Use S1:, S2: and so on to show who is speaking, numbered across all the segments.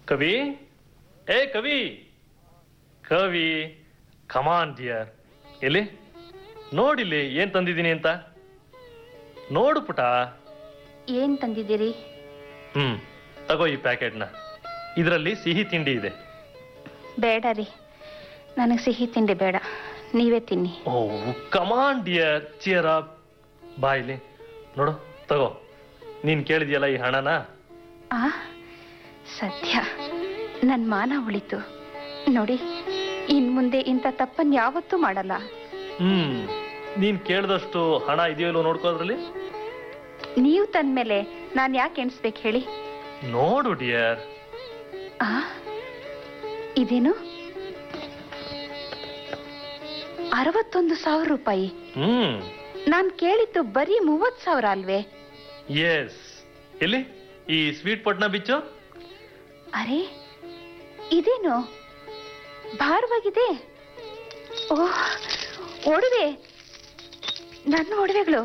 S1: ಕವಿ ಏ ಕವಿ ಕವಿ ಕಮಾನ್ ಡಿಯರ್ ಎಲ್ಲಿ ನೋಡಿಲ್ಲಿ ಏನ್ ತಂದಿದ್ದೀನಿ ಅಂತ ನೋಡು ಪುಟ
S2: ಏನ್ ತಂದಿದ್ದೀರಿ
S1: ಹ್ಮ್ ತಗೋ ಈ ಪ್ಯಾಕೆಟ್ನ ಇದರಲ್ಲಿ ಸಿಹಿ ತಿಂಡಿ ಇದೆ
S2: ಬೇಡ ರೀ ನನಗೆ ಸಿಹಿ ತಿಂಡಿ ಬೇಡ ನೀವೇ ತಿನ್ನಿ
S1: oh come on dear cheer up ಬಾಯ್ಲಿ ನೋಡು ತಗೋ ನೀನ್ ಕೇಳಿದ್ಯಲ್ಲ ಈ ಹಣನ
S2: ಆ ಸದ್ಯ ನನ್ನ ಮಾನ ಉಳಿತು ನೋಡಿ ಇನ್ ಮುಂದೆ ಇಂಥ ತಪ್ಪನ್ನು ಯಾವತ್ತೂ ಮಾಡಲ್ಲ
S1: ಹ್ಮ್ ನೀನ್ ಕೇಳಿದಷ್ಟು ಹಣ ಇದೆಯೋ ಇಲ್ವೋ ನೋಡ್ಕೋದ್ರಲ್ಲಿ
S2: ನೀವು ತಂದ್ಮೇಲೆ ನಾನು ಯಾಕೆ ಎಣಿಸ್ಬೇಕು ಹೇಳಿ
S1: ನೋಡು ಡಿಯರ್
S2: ಆ ಇದೇನು ಅರವತ್ತೊಂದು ಸಾವಿರ ರೂಪಾಯಿ
S1: ಹ್ಮ್
S2: ನಾನು ಕೇಳಿದ್ದು ಬರೀ ಮೂವತ್ ಸಾವಿರ ಅಲ್ವೇ
S1: ಎಸ್ ಎಲ್ಲಿ ಈ ಸ್ವೀಟ್ ಪಟ್ನ ಬಿಚ್ಚು
S2: ಅರೆ ಇದೇನು ಭಾರವಾಗಿದೆ ಓಹ್ ಒಡವೆ ನನ್ನ ಒಡವೆಗಳು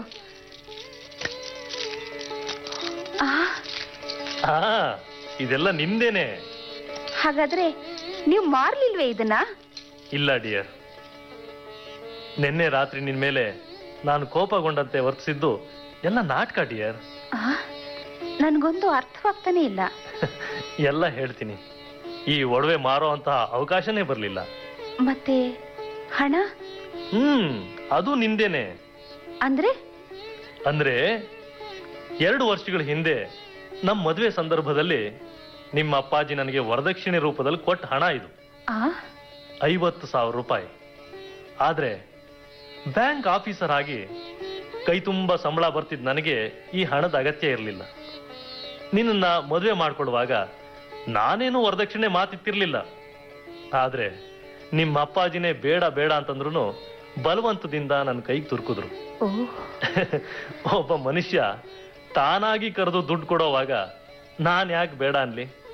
S2: ಆ
S1: ಹಾ ಇದೆಲ್ಲ ನಿಂದೇನೆ
S2: ಹಾಗಾದ್ರೆ ನೀವು ಮಾರ್ಲಿಲ್ವೇ ಇದನ್ನ
S1: ಇಲ್ಲ ಡಿಯರ್ ನಿನ್ನೆ ರಾತ್ರಿ ನಿನ್ ಮೇಲೆ ನಾನು ಕೋಪಗೊಂಡಂತೆ ವರ್ತಿಸಿದ್ದು ಎಲ್ಲ ನಾಟಕ ಡಿಯರ್
S2: ಆ ನನ್ಗೊಂದು ಅರ್ಥವಾಗ್ತಾನೆ ಇಲ್ಲ
S1: ಎಲ್ಲ ಹೇಳ್ತೀನಿ ಈ ಒಡವೆ ಮಾರೋ ಅಂತಹ ಅವಕಾಶನೇ ಬರಲಿಲ್ಲ
S2: ಮತ್ತೆ ಹಣ
S1: ಹ್ಮ್ ಅದು ನಿಂದೇನೆ
S2: ಅಂದ್ರೆ
S1: ಅಂದ್ರೆ ಎರಡು ವರ್ಷಗಳ ಹಿಂದೆ ನಮ್ಮ ಮದುವೆ ಸಂದರ್ಭದಲ್ಲಿ ನಿಮ್ಮ ಅಪ್ಪಾಜಿ ನನಗೆ ವರದಕ್ಷಿಣೆ ರೂಪದಲ್ಲಿ ಕೊಟ್ಟ ಹಣ ಇದು
S2: ಆ
S1: ಐವತ್ತು ಸಾವಿರ ರೂಪಾಯಿ ಆದ್ರೆ ಬ್ಯಾಂಕ್ ಆಫೀಸರ್ ಆಗಿ ಕೈ ತುಂಬ ಸಂಬಳ ಬರ್ತಿದ್ ನನಗೆ ಈ ಹಣದ ಅಗತ್ಯ ಇರಲಿಲ್ಲ ನಿನ್ನನ್ನ ಮದುವೆ ಮಾಡ್ಕೊಳ್ಳುವಾಗ ನಾನೇನು ವರದಕ್ಷಿಣೆ ಮಾತಿತ್ತಿರ್ಲಿಲ್ಲ ಆದ್ರೆ ನಿಮ್ಮ ಅಪ್ಪಾಜಿನೇ ಬೇಡ ಬೇಡ ಅಂತಂದ್ರು ಬಲವಂತದಿಂದ ನನ್ನ ಕೈಗೆ ತುರ್ಕಿದ್ರು
S2: ಓ
S1: ಒಬ್ಬ ಮನುಷ್ಯ ತಾನಾಗಿ ಕರೆದು ದುಡ್ಡು ಕೊಡೋವಾಗ ನಾನ್ ಯಾಕೆ ಬೇಡ ಅನ್ಲಿ